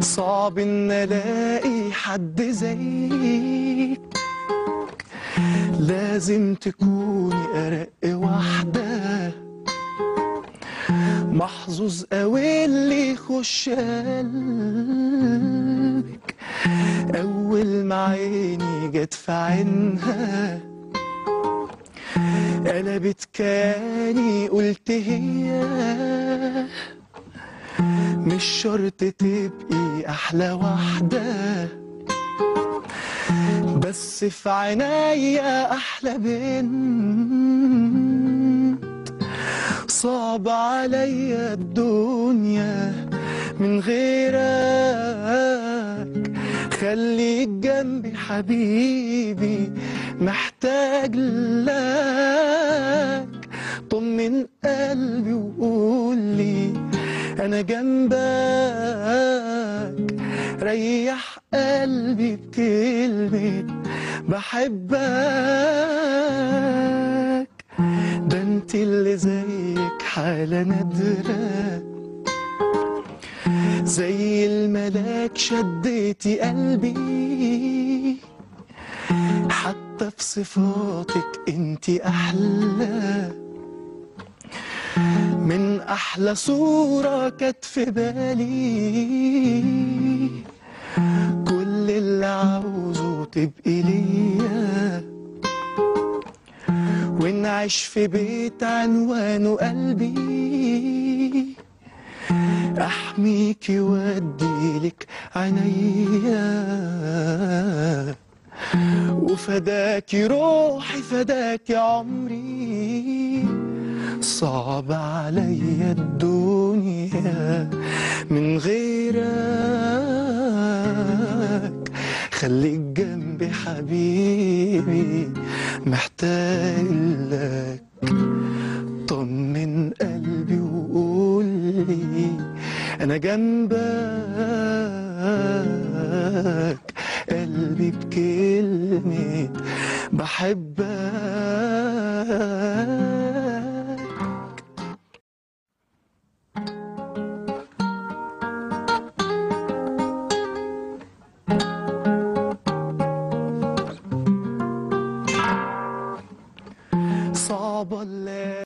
صعب ان الاقي حد زيك لازم تكوني ارق واحده محظوظ قوي اللي يخش قلبك اول ما عيني جت في عينها قلبت كاني قلت هي مش شرط تبقي احلى واحده بس في عينيا احلى بنت صعب عليا الدنيا من غيرك خليك جنبي حبيبي محتاج لك طمن قلبي وقول لي انا جنبك ريح قلبي بكلمة بحبك ده انت اللي زيك حالة نادرة زي الملاك شديتي قلبي حتى في صفاتك انت احلى من احلى صورة كانت في بالي كل اللي عاوزه تبقي ليا ونعيش في بيت عنوانه قلبي احميكي واديلك عينيا وفداكي روحي فداكي عمري صعب عليا الدنيا من غيرك خليك جنبي حبيبي محتاج لك طمن قلبي وقول لي انا جنبك قلبي بكلمة بحبك